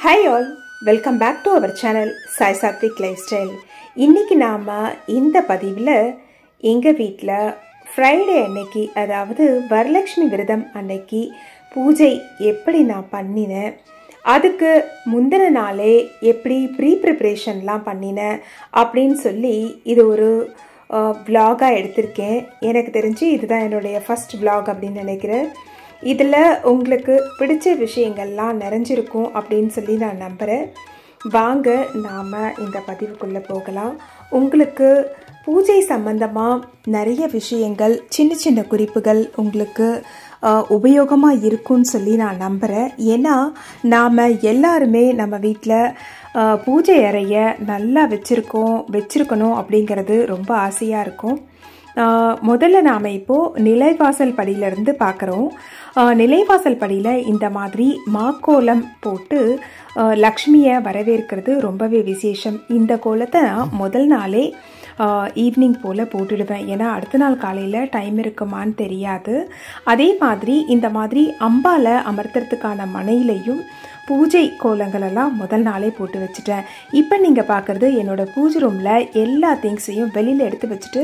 hi all welcome back to our channel Sai Sathvik lifestyle இன்றைக்கி நாம் இந்த பதிவில் எங்கள் வீட்டில் ஃப்ரைடே அன்னைக்கு அதாவது வரலட்சுமி விரதம் அன்னைக்கு பூஜை எப்படி நான் பண்ணினேன் அதுக்கு முந்தின நாளே எப்படி ப்ரீ ப்ரிப்ரேஷன்லாம் பண்ணினேன் அப்படின்னு சொல்லி இது ஒரு விலாகாக எடுத்திருக்கேன் எனக்கு தெரிஞ்சு இதுதான் என்னுடைய ஃபஸ்ட் விலாக் அப்படின்னு நினைக்கிறேன் இதில் உங்களுக்கு பிடிச்ச விஷயங்கள்லாம் நிறைஞ்சிருக்கும் அப்படின்னு சொல்லி நான் நம்புகிறேன் வாங்க நாம் இந்த பதிவுக்குள்ளே போகலாம் உங்களுக்கு பூஜை சம்பந்தமாக நிறைய விஷயங்கள் சின்ன சின்ன குறிப்புகள் உங்களுக்கு உபயோகமாக இருக்கும்னு சொல்லி நான் நம்புகிறேன் ஏன்னா நாம் எல்லாருமே நம்ம வீட்டில் பூஜை அறைய நல்லா வச்சுருக்கோம் வச்சுருக்கணும் அப்படிங்கிறது ரொம்ப ஆசையாக இருக்கும் முதல்ல நாம் இப்போது நிலைவாசல் படியிலேருந்து பார்க்குறோம் நிலைவாசல் படியில் இந்த மாதிரி மாக்கோலம் போட்டு லக்ஷ்மியை வரவேற்கிறது ரொம்பவே விசேஷம் இந்த கோலத்தை நான் முதல் நாளே ஈவினிங் போல் போட்டுடுவேன் ஏன்னா அடுத்த நாள் காலையில் டைம் இருக்குமான்னு தெரியாது அதே மாதிரி இந்த மாதிரி அம்பால் அமர்த்துறதுக்கான மனையிலையும் பூஜை கோலங்களெல்லாம் முதல் நாளே போட்டு வச்சுட்டேன் இப்போ நீங்கள் பார்க்குறது என்னோடய பூஜை ரூமில் எல்லா திங்ஸையும் வெளியில் எடுத்து வச்சுட்டு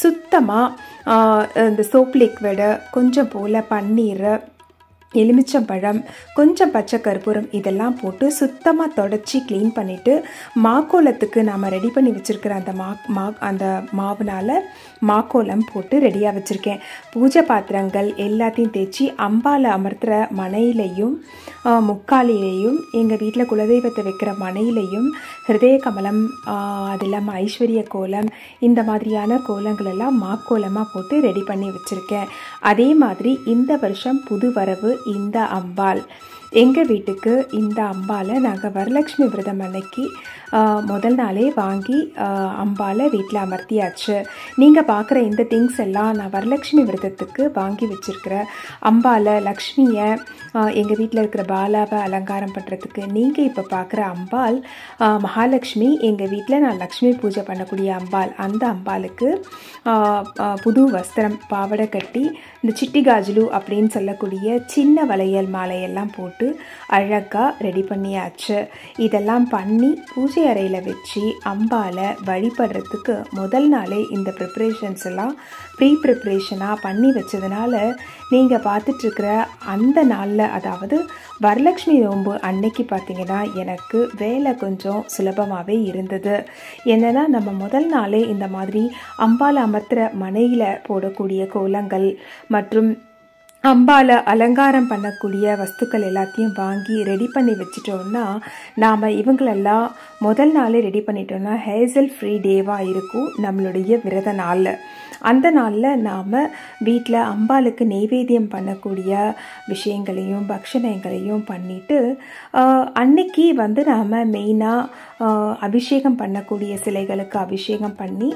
சுத்தமாக இந்த சோப் லிக்விடு கொஞ்சம் போல் பன்னீர் எலுமிச்சம்பழம் கொஞ்சம் பச்சை கற்பூரம் இதெல்லாம் போட்டு சுத்தமாக தொடச்சி க்ளீன் பண்ணிவிட்டு மாக்கோலத்துக்கு நாம் ரெடி பண்ணி வச்சுருக்கிற அந்த மா மா அந்த மாவுனால் மாக்கோலம் போட்டு ரெடியாக வச்சுருக்கேன் பூஜை பாத்திரங்கள் எல்லாத்தையும் தேய்ச்சி அம்பால் அமர்த்துகிற மனையிலையும் முக்காலிலையும் எங்கள் வீட்டில் குலதெய்வத்தை வைக்கிற மனையிலையும் ஹிருதய கமலம் அது இல்லாமல் ஐஸ்வர்ய கோலம் இந்த மாதிரியான கோலங்கள் எல்லாம் மாக்கோலமாக போட்டு ரெடி பண்ணி வச்சுருக்கேன் அதே மாதிரி இந்த வருஷம் புது வரவு இந்த அம்பாள் எங்கள் வீட்டுக்கு இந்த அம்பாலை நாங்கள் வரலட்சுமி விரதம் அன்னைக்கு முதல் நாளே வாங்கி அம்பாலை வீட்டில் அமர்த்தியாச்சு நீங்கள் பார்க்குற இந்த திங்ஸ் எல்லாம் நான் வரலட்சுமி விரதத்துக்கு வாங்கி வச்சுருக்கிற அம்பாலை லக்ஷ்மியை எங்கள் வீட்டில் இருக்கிற பாலாவை அலங்காரம் பண்ணுறதுக்கு நீங்கள் இப்போ பார்க்குற அம்பாள் மகாலட்சுமி எங்கள் வீட்டில் நான் லக்ஷ்மி பூஜை பண்ணக்கூடிய அம்பாள் அந்த அம்பாளுக்கு புது வஸ்திரம் பாவடை கட்டி இந்த சிட்டி காஜுலு அப்படின்னு சொல்லக்கூடிய சின்ன வளையல் மாலையெல்லாம் போட்டு அழகாக ரெடி பண்ணியாச்சு இதெல்லாம் பண்ணி பூஜை அறையில் வச்சு அம்பாலை வழிபடுறதுக்கு முதல் நாளே இந்த ப்ரிப்ரேஷன்ஸ் எல்லாம் ப்ரீ ப்ரிப்ரேஷனாக பண்ணி வச்சதுனால நீங்கள் பார்த்துட்ருக்கிற அந்த நாளில் அதாவது வரலட்சுமி நோன்பு அன்னைக்கு பார்த்தீங்கன்னா எனக்கு வேலை கொஞ்சம் சுலபமாகவே இருந்தது என்னென்னா நம்ம முதல் நாளே இந்த மாதிரி அம்பால் அமர்த்துகிற மனையில் போடக்கூடிய கோலங்கள் மற்றும் அம்பால அலங்காரம் பண்ணக்கூடிய வஸ்துக்கள் எல்லாத்தையும் வாங்கி ரெடி பண்ணி வச்சிட்டோம்னா நாம் இவங்களெல்லாம் முதல் நாளே ரெடி பண்ணிட்டோம்னா ஹேசல் ஃப்ரீ டேவாக இருக்கும் நம்மளுடைய விரத நாளில் அந்த நாளில் நாம் வீட்டில் அம்பாளுக்கு நெய்வேத்தியம் பண்ணக்கூடிய விஷயங்களையும் பக்ஷணங்களையும் பண்ணிவிட்டு அன்னைக்கு வந்து நாம் மெயினாக அபிஷேகம் பண்ணக்கூடிய சிலைகளுக்கு அபிஷேகம் பண்ணி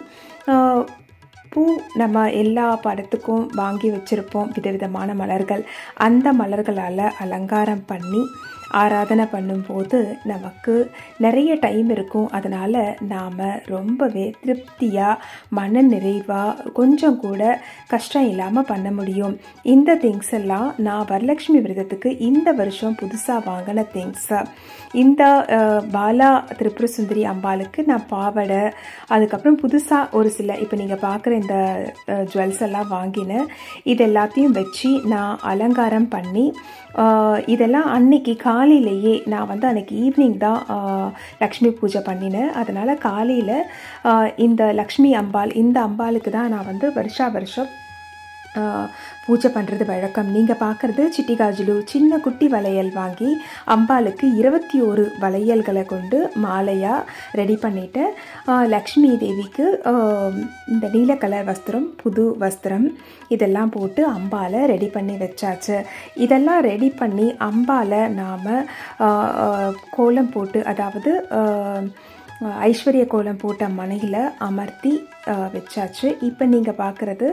பூ நம்ம எல்லா படத்துக்கும் வாங்கி வச்சுருப்போம் விதவிதமான மலர்கள் அந்த மலர்களால் அலங்காரம் பண்ணி ஆராதனை பண்ணும்போது நமக்கு நிறைய டைம் இருக்கும் அதனால் நாம் ரொம்பவே திருப்தியாக மன நிறைவாக கொஞ்சம் கூட கஷ்டம் இல்லாமல் பண்ண முடியும் இந்த திங்ஸ் எல்லாம் நான் வரலட்சுமி விரதத்துக்கு இந்த வருஷம் புதுசாக வாங்கின திங்ஸ் இந்த பாலா திரிபுர சுந்தரி அம்பாளுக்கு நான் பாவடை அதுக்கப்புறம் புதுசாக ஒரு சில இப்போ நீங்கள் பார்க்குற இந்த ஜுவல்ஸ் எல்லாம் வாங்கினேன் இது எல்லாத்தையும் வச்சு நான் அலங்காரம் பண்ணி இதெல்லாம் அன்னைக்கு காலையிலேயே நான் வந்து அன்னைக்கு ஈவினிங் தான் லக்ஷ்மி பூஜை பண்ணினேன் அதனால் காலையில் இந்த லக்ஷ்மி அம்பாள் இந்த அம்பாளுக்கு தான் நான் வந்து வருஷா வருஷம் பூஜை பண்ணுறது வழக்கம் நீங்கள் பார்க்குறது சிட்டிகாஜுலு சின்ன குட்டி வளையல் வாங்கி அம்பாளுக்கு இருபத்தி ஒரு வளையல்களை கொண்டு மாலையாக ரெடி பண்ணிவிட்டு லக்ஷ்மி தேவிக்கு இந்த நீல கலர் வஸ்திரம் புது வஸ்திரம் இதெல்லாம் போட்டு அம்பாலை ரெடி பண்ணி வச்சாச்சு இதெல்லாம் ரெடி பண்ணி அம்பாலை நாம் கோலம் போட்டு அதாவது ஐஸ்வர்ய கோலம் போட்ட மனையில் அமர்த்தி வச்சாச்சு இப்போ நீங்கள் பார்க்குறது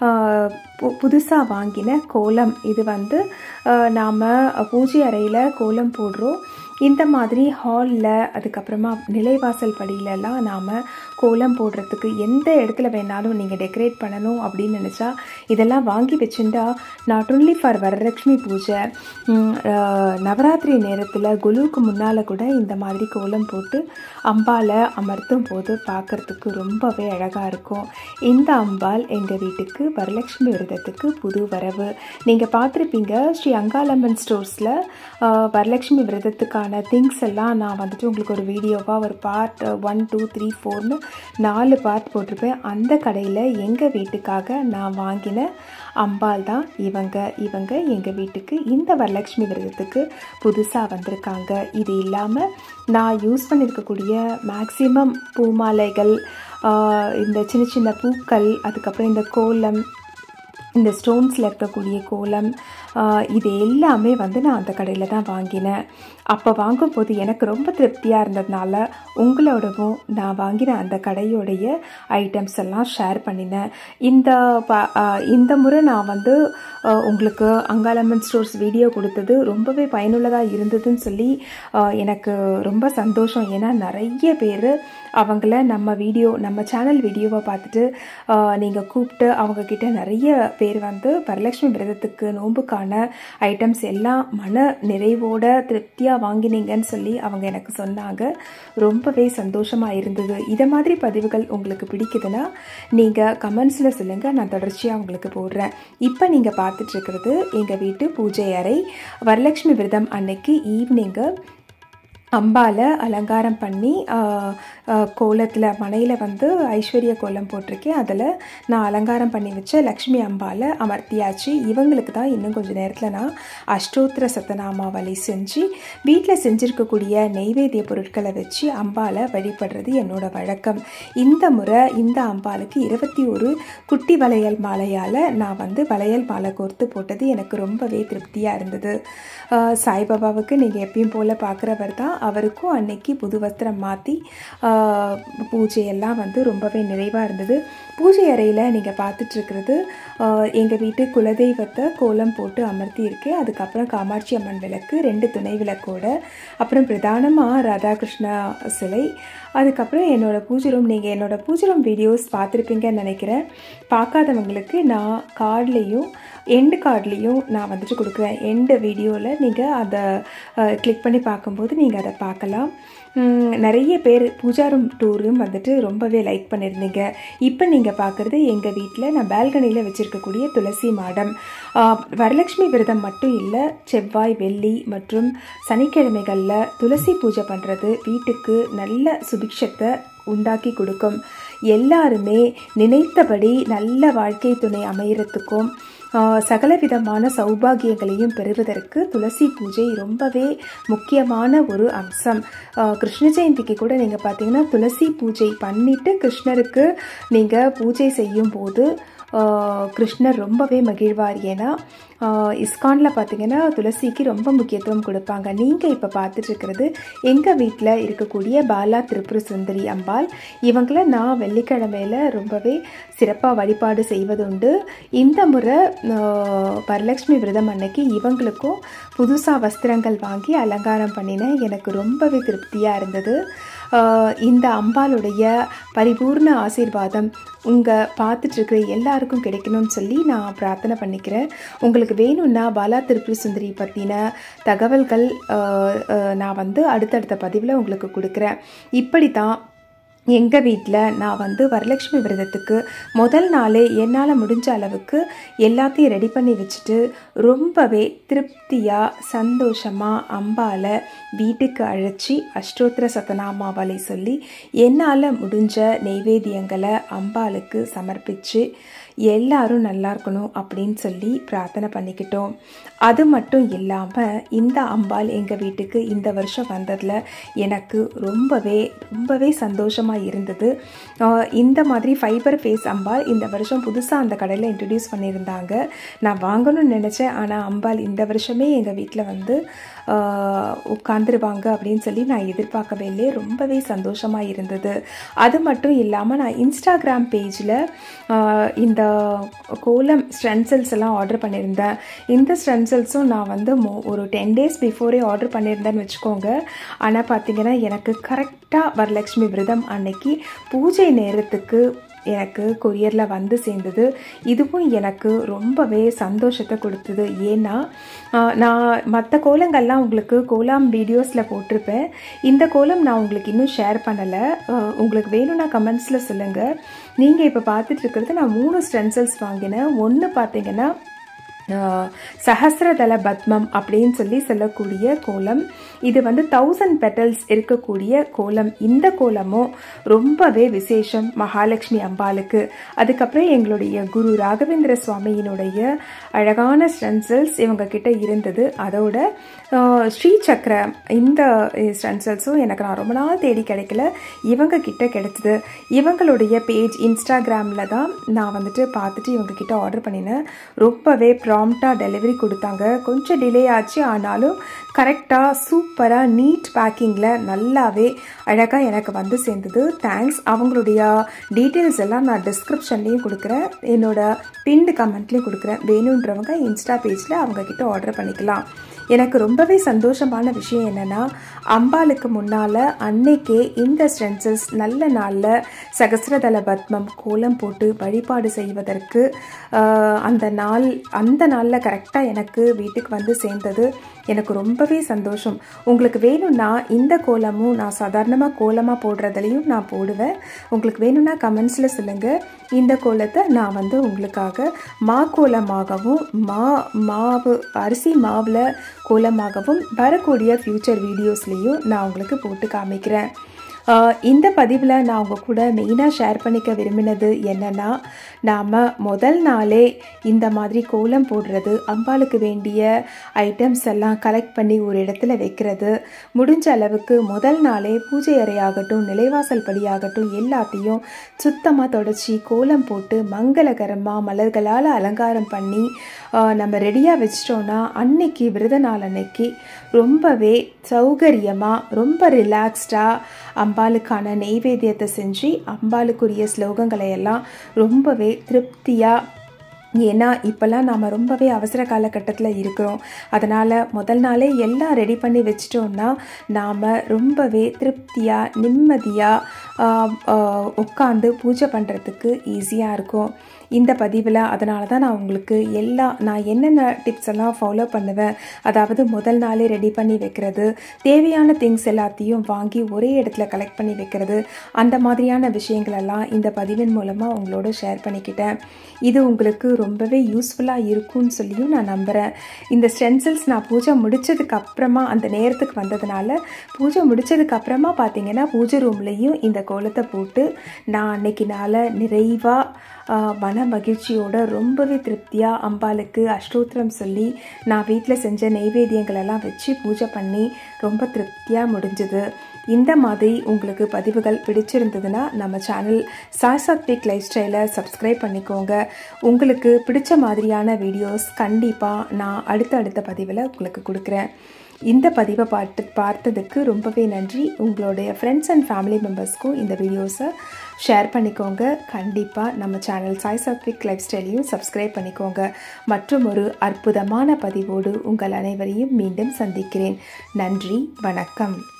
புதுசாக வாங்கின கோலம் இது வந்து நாம் பூஜை அறையில் கோலம் போடுறோம் இந்த மாதிரி ஹாலில் அதுக்கப்புறமா நிலைவாசல் படியிலலாம் நாம் கோலம் போடுறதுக்கு எந்த இடத்துல வேணாலும் நீங்கள் டெக்கரேட் பண்ணணும் அப்படின்னு நினச்சா இதெல்லாம் வாங்கி வச்சுட்டா நாட் ஒன்லி ஃபார் வரலட்சுமி பூஜை உம், அஹ், நவராத்திரி நேரத்தில் குலுவுக்கு முன்னால் கூட இந்த மாதிரி கோலம் போட்டு அம்பாலை அமர்த்தும் போது பார்க்கறதுக்கு ரொம்பவே அழகாக இருக்கும் இந்த அம்பாள் எங்கள் வீட்டுக்கு வரலட்சுமி விரதத்துக்கு புது வரவு நீங்கள் பார்த்துருப்பீங்க ஸ்ரீ அங்காளம்மன் ஸ்டோர்ஸில் வரலட்சுமி விரதத்துக்கான திங்ஸ் எல்லாம் நான் வந்துட்டு உங்களுக்கு ஒரு வீடியோவாக ஒரு பார்ட் ஒன் டூ த்ரீ ஃபோர்னு நாலு பார்ட் போட்டிருப்பேன் அந்த கடையில் எங்கள் வீட்டுக்காக நான் வாங்கின அம்பாள் தான் இவங்க இவங்க எங்கள் வீட்டுக்கு இந்த வரலட்சுமி விரதத்துக்கு புதுசாக வந்திருக்காங்க இது இல்லாமல் நான் யூஸ் பண்ணியிருக்கக்கூடிய மேக்ஸிமம் பூமாலைகள் ஆஹ் இந்த சின்ன சின்ன பூக்கள் அதுக்கப்புறம் இந்த கோலம் இந்த ஸ்டோன்ஸில் இருக்கக்கூடிய கோலம் ஆஹ் இது எல்லாமே வந்து நான் அந்த கடையில் தான் வாங்கினேன் அப்போ வாங்கும்போது எனக்கு ரொம்ப திருப்தியாக இருந்ததுனால உங்களோடவும் நான் வாங்கின அந்த கடையோடைய ஐட்டம்ஸ் எல்லாம் ஷேர் பண்ணினேன் இந்த ப- ஆஹ் இந்த முறை நான் வந்து ஆஹ் உங்களுக்கு அங்காளம்மன் ஸ்டோர்ஸ் வீடியோ கொடுத்தது ரொம்பவே பயனுள்ளதாக இருந்ததுன்னு சொல்லி ஆஹ் எனக்கு ரொம்ப சந்தோஷம் ஏன்னா நிறைய பேர் அவங்கள நம்ம வீடியோ நம்ம சேனல் வீடியோவை பார்த்துட்டு நீங்கள் கூப்பிட்டு அவங்கக்கிட்ட நிறைய பேர் வந்து வரலட்சுமி விரதத்துக்கு நோன்புக்கான ஐட்டம்ஸ் எல்லாம் மன நிறைவோட திருப்தியாக வாங்கினீங்கன்னு சொல்லி அவங்க எனக்கு சொன்னாங்க ரொம்பவே சந்தோஷமாக இருந்தது இதை மாதிரி பதிவுகள் உங்களுக்கு பிடிக்குதுன்னா நீங்கள் கமெண்ட்ஸில் சொல்லுங்கள் நான் தொடர்ச்சியாக உங்களுக்கு போடுறேன் இப்போ நீங்கள் பார்த்துட்டு இருக்கிறது எங்கள் வீட்டு பூஜை அறை வரலட்சுமி விரதம் அன்னைக்கு ஈவினிங்கு அம்பால அலங்காரம் பண்ணி கோலத்தில் மனையில் வந்து ஐஸ்வர்ய கோலம் போட்டிருக்கேன் அதில் நான் அலங்காரம் பண்ணி வச்ச லக்ஷ்மி அம்பால அமர்த்தியாச்சு இவங்களுக்கு தான் இன்னும் கொஞ்சம் நேரத்தில் நான் அஷ்டோத்திர சத்தநாமாவளி செஞ்சு வீட்டில் செஞ்சுருக்கக்கூடிய நெய்வேத்திய பொருட்களை வச்சு அம்பால வழிபடுறது என்னோட வழக்கம் இந்த முறை இந்த அம்பாளுக்கு இருபத்தி ஒரு குட்டி வளையல் மாலையால் நான் வந்து வளையல் மாலை கோர்த்து போட்டது எனக்கு ரொம்பவே திருப்தியாக இருந்தது ஆஹ் சாய்பாபாவுக்கு நீங்கள் எப்பயும் போல் பார்க்குறவர் தான் அவருக்கும் அன்னைக்கு புது வஸ்திரம் மாற்றி பூஜையெல்லாம் வந்து ரொம்பவே நிறைவாக இருந்தது பூஜை அறையில் நீங்கள் பார்த்துட்ருக்கிறது எங்கள் வீட்டு குலதெய்வத்தை கோலம் போட்டு அமர்த்தி இருக்கேன் அதுக்கப்புறம் காமாட்சி அம்மன் விளக்கு ரெண்டு துணை விளக்கோட அப்புறம் பிரதானமாக ராதாகிருஷ்ணா சிலை அதுக்கப்புறம் என்னோடய பூஜை ரூம் நீங்கள் என்னோடய பூஜை ரூம் வீடியோஸ் பார்த்துருப்பீங்கன்னு நினைக்கிறேன் பார்க்காதவங்களுக்கு நான் கார்ட்லேயும் எண்டு கார்ட்லேயும் நான் வந்துட்டு கொடுக்குறேன் எண்டு வீடியோவில் நீங்கள் அதை கிளிக் பண்ணி பார்க்கும்போது நீங்கள் அதை பார்க்கலாம் உம், நிறைய பேர் பூஜா ரூம் டூரும் வந்துட்டு ரொம்பவே லைக் பண்ணியிருந்தீங்க இப்போ நீங்கள் பார்க்குறது எங்கள் வீட்டில் நான் பால்கனியில் வச்சுருக்கக்கூடிய துளசி மாடம் ஆஹ், வரலட்சுமி விரதம் மட்டும் இல்லை செவ்வாய் வெள்ளி மற்றும் சனிக்கிழமைகளில் துளசி பூஜை பண்ணுறது வீட்டுக்கு நல்ல சுபிக்ஷத்தை உண்டாக்கி கொடுக்கும் எல்லாருமே நினைத்தபடி நல்ல வாழ்க்கை துணை அமையறதுக்கும் ஆஹ், சகலவிதமான சௌபாகியங்களையும் பெறுவதற்கு துளசி பூஜை ரொம்பவே முக்கியமான ஒரு அம்சம் ஆஹ், கிருஷ்ண ஜெயந்திக்கு கூட நீங்கள் பார்த்தீங்கன்னா துளசி பூஜை பண்ணிட்டு கிருஷ்ணருக்கு நீங்கள் பூஜை செய்யும் போது ஆஹ், கிருஷ்ணர் ரொம்பவே மகிழ்வார் ஏன்னா ஆஹ், இஸ்கானில் பார்த்தீங்கன்னா துளசிக்கு ரொம்ப முக்கியத்துவம் கொடுப்பாங்க நீங்கள் இப்போ பார்த்துட்டு இருக்கிறது எங்கள் வீட்டில் இருக்கக்கூடிய பாலா திரிபுர சுந்தரி அம்பாள் இவங்கள நான் வெள்ளிக்கிழமையில் ரொம்பவே சிறப்பாக வழிபாடு செய்வதுண்டு இந்த முறை ஆஹ், வரலட்சுமி விரதம் அன்னைக்கு இவங்களுக்கும் புதுசாக வஸ்திரங்கள் வாங்கி அலங்காரம் பண்ணினேன் எனக்கு ரொம்பவே திருப்தியாக இருந்தது ஆஹ், இந்த அம்பாளுடைய பரிபூர்ண ஆசீர்வாதம் உங்கள் பார்த்துட்ருக்கிற எல்லாருக்கும் கிடைக்கணும்னு சொல்லி நான் பிரார்த்தனை பண்ணிக்கிறேன் உங்களுக்கு வேணும்னா பாலா திருப்புரி சுந்தரி பற்றின தகவல்கள் ஆஹ், ஆஹ், நான் வந்து அடுத்தடுத்த பதிவில் உங்களுக்கு கொடுக்குறேன் இப்படி தான் எங்கள் வீட்டில் நான் வந்து வரலட்சுமி விரதத்துக்கு முதல் நாளே என்னால் முடிஞ்ச அளவுக்கு எல்லாத்தையும் ரெடி பண்ணி வச்சுட்டு ரொம்பவே திருப்தியாக சந்தோஷமாக அம்பால வீட்டுக்கு அழைச்சி அஷ்டோத்திர சத்தநாமாவளை சொல்லி என்னால் முடிஞ்ச நெய்வேத்தியங்களை அம்பாளுக்கு சமர்ப்பித்து எல்லாரும் நல்லா இருக்கணும் அப்படின்னு சொல்லி பிரார்த்தனை பண்ணிக்கிட்டோம் அது மட்டும் இல்லாமல் இந்த அம்பாள் எங்கள் வீட்டுக்கு இந்த வருஷம் வந்ததில் எனக்கு ரொம்பவே ரொம்பவே சந்தோஷமாக இருந்தது ஆஹ் இந்த மாதிரி ஃபைபர் ஃபேஸ் அம்பாள் இந்த வருஷம் புதுசாக அந்த கடையில் இன்ட்ரடியூஸ் பண்ணியிருந்தாங்க நான் வாங்கணும்னு நினச்சேன் ஆனால் அம்பாள் இந்த வருஷமே எங்கள் வீட்டில் வந்து உட்காந்துருவாங்க அப்படின்னு சொல்லி நான் எதிர்பார்க்கவே இல்லை ரொம்பவே சந்தோஷமாக இருந்தது அது மட்டும் இல்லாமல் நான் இன்ஸ்டாகிராம் பேஜில் இந்த கோலம் ஸ்ட்ரென்சல்ஸ் எல்லாம் ஆர்டர் பண்ணியிருந்தேன் இந்த ஸ்ட்ரென்சல்ஸும் நான் வந்து மோ ஒரு டென் டேஸ் பிஃபோரே ஆர்டர் பண்ணியிருந்தேன்னு வச்சுக்கோங்க ஆனால் பார்த்தீங்கன்னா எனக்கு கரெக்டாக வரலட்சுமி விரதம் அன்னைக்கு பூஜை நேரத்துக்கு எனக்கு கொரியரில் வந்து சேர்ந்தது இதுவும் எனக்கு ரொம்பவே சந்தோஷத்தை கொடுத்தது ஏன்னா நான் மற்ற கோலங்கள்லாம் உங்களுக்கு கோலம் வீடியோஸில் போட்டிருப்பேன் இந்த கோலம் நான் உங்களுக்கு இன்னும் ஷேர் பண்ணலை உங்களுக்கு வேணும்னா கமெண்ட்ஸில் சொல்லுங்கள் நீங்கள் இப்போ பார்த்துட்டு இருக்கிறது நான் மூணு ஸ்டென்சல்ஸ் வாங்கினேன் ஒன்று பார்த்தீங்கன்னா சஹசிரதல பத்மம் அப்படின்னு சொல்லி சொல்லக்கூடிய கோலம் இது வந்து தௌசண்ட் பெட்டல்ஸ் இருக்கக்கூடிய கோலம் இந்த கோலமும் ரொம்பவே விசேஷம் மகாலட்சுமி அம்பாளுக்கு அதுக்கப்புறம் எங்களுடைய குரு ராகவேந்திர சுவாமியினுடைய அழகான ஸ்டென்சல்ஸ் இவங்க கிட்ட இருந்தது அதோட ஸ்ரீ சக்கரம் இந்த ஸ்டென்சல்ஸும் எனக்கு நான் ரொம்ப நாள் தேடி கிடைக்கல இவங்க கிட்ட கிடைச்சிது இவங்களுடைய பேஜ் இன்ஸ்டாகிராமில் தான் நான் வந்துட்டு பார்த்துட்டு இவங்க கிட்ட ஆர்டர் பண்ணினேன் ரொம்பவே ப்ராம்ப்டாக டெலிவரி கொடுத்தாங்க கொஞ்சம் டிலே ஆச்சு ஆனாலும் கரெக்டாக சூப்பராக நீட் பேக்கிங்கில் நல்லாவே அழகாக எனக்கு வந்து சேர்ந்தது தேங்க்ஸ் அவங்களுடைய டீட்டெயில்ஸ் எல்லாம் நான் டிஸ்கிரிப்ஷன்லேயும் கொடுக்குறேன் என்னோட பின்டு கமெண்ட்லேயும் கொடுக்குறேன் வேணுன்றவங்க இன்ஸ்டா பேஜில் அவங்கக்கிட்ட ஆர்டர் பண்ணிக்கலாம் எனக்கு ரொம்பவே சந்தோஷமான விஷயம் என்னென்னா அம்பாளுக்கு முன்னால் அன்னைக்கே இந்த ஸ்ட்ரென்சஸ் நல்ல நாளில் சகசிரதல பத்மம் கோலம் போட்டு வழிபாடு செய்வதற்கு அந்த நாள் அந்த நாளில் கரெக்டாக எனக்கு வீட்டுக்கு வந்து சேர்ந்தது எனக்கு ரொம்பவே சந்தோஷம் உங்களுக்கு வேணும்னா இந்த கோலமும் நான் சாதாரணமாக கோலமாக போடுறதுலையும் நான் போடுவேன் உங்களுக்கு வேணும்னா கமெண்ட்ஸில் சொல்லுங்கள் இந்த கோலத்தை நான் வந்து உங்களுக்காக மா கோலமாகவும் மா மாவு அரிசி மாவில் கோலமாகவும் வரக்கூடிய ஃப்யூச்சர் வீடியோஸ்லேயும் நான் உங்களுக்கு போட்டு காமிக்கிறேன் இந்த பதிவில் நான் உங்கள் கூட மெயினாக ஷேர் பண்ணிக்க விரும்பினது என்னென்னா நாம் முதல் நாளே இந்த மாதிரி கோலம் போடுறது அம்பாளுக்கு வேண்டிய ஐட்டம்ஸ் எல்லாம் கலெக்ட் பண்ணி ஒரு இடத்துல வைக்கிறது முடிஞ்ச அளவுக்கு முதல் நாளே பூஜை அறையாகட்டும் நிலைவாசல் படியாகட்டும் எல்லாத்தையும் சுத்தமாக தொடச்சி கோலம் போட்டு மங்களகரமாக மலர்களால் அலங்காரம் பண்ணி நம்ம ரெடியாக வச்சிட்டோன்னா அன்னைக்கு விரத நாள் அன்னைக்கு ரொம்பவே சௌகரியமாக ரொம்ப ரிலாக்ஸ்டாக அம்பாளுக்கான நெய்வேத்தியத்தை செஞ்சு அம்பாளுக்குரிய ஸ்லோகங்களை எல்லாம் ரொம்பவே திருப்தியாக ஏன்னா இப்போல்லாம் நாம் ரொம்பவே அவசர காலகட்டத்தில் இருக்கிறோம் அதனால் முதல் நாளே எல்லாம் ரெடி பண்ணி வச்சிட்டோம்னா நாம் ரொம்பவே திருப்தியாக நிம்மதியாக உட்காந்து பூஜை பண்ணுறதுக்கு ஈஸியாக இருக்கும் இந்த பதிவில் அதனால தான் நான் உங்களுக்கு எல்லா நான் என்னென்ன டிப்ஸ் எல்லாம் ஃபாலோ பண்ணுவேன் அதாவது முதல் நாளே ரெடி பண்ணி வைக்கிறது தேவையான திங்ஸ் எல்லாத்தையும் வாங்கி ஒரே இடத்துல கலெக்ட் பண்ணி வைக்கிறது அந்த மாதிரியான விஷயங்களெல்லாம் இந்த பதிவின் மூலமாக உங்களோட ஷேர் பண்ணிக்கிட்டேன் இது உங்களுக்கு ரொம்பவே யூஸ்ஃபுல்லாக இருக்கும்னு சொல்லியும் நான் நம்புகிறேன் இந்த ஸ்டென்சில்ஸ் நான் பூஜை முடித்ததுக்கு அப்புறமா அந்த நேரத்துக்கு வந்ததுனால பூஜை முடித்ததுக்கு அப்புறமா பார்த்தீங்கன்னா பூஜை ரூம்லேயும் இந்த கோலத்தை போட்டு நான் அன்னைக்கு நாளை நிறைவாக மன மகிழ்ச்சியோட ரொம்பவே திருப்தியாக அம்பாளுக்கு அஷ்டோத்திரம் சொல்லி நான் வீட்டில் செஞ்ச நெய்வேத்தியங்களெல்லாம் வச்சு பூஜை பண்ணி ரொம்ப திருப்தியாக முடிஞ்சுது இந்த மாதிரி உங்களுக்கு பதிவுகள் பிடிச்சிருந்ததுன்னா நம்ம சேனல் சாய்சாத்விக் லைஃப் ஸ்டைலை சப்ஸ்கிரைப் பண்ணிக்கோங்க உங்களுக்கு பிடிச்ச மாதிரியான வீடியோஸ் கண்டிப்பாக நான் அடுத்த அடுத்த பதிவில் உங்களுக்கு கொடுக்குறேன் இந்த பதிவை பார்த்து பார்த்ததுக்கு ரொம்பவே நன்றி உங்களுடைய ஃப்ரெண்ட்ஸ் அண்ட் ஃபேமிலி மெம்பர்ஸ்க்கும் இந்த வீடியோஸை ஷேர் பண்ணிக்கோங்க கண்டிப்பாக நம்ம சேனல் சாய் சாத்விக் லைஃப் ஸ்டைலையும் சப்ஸ்கிரைப் பண்ணிக்கோங்க மற்றும் ஒரு அற்புதமான பதிவோடு உங்கள் அனைவரையும் மீண்டும் சந்திக்கிறேன் நன்றி வணக்கம்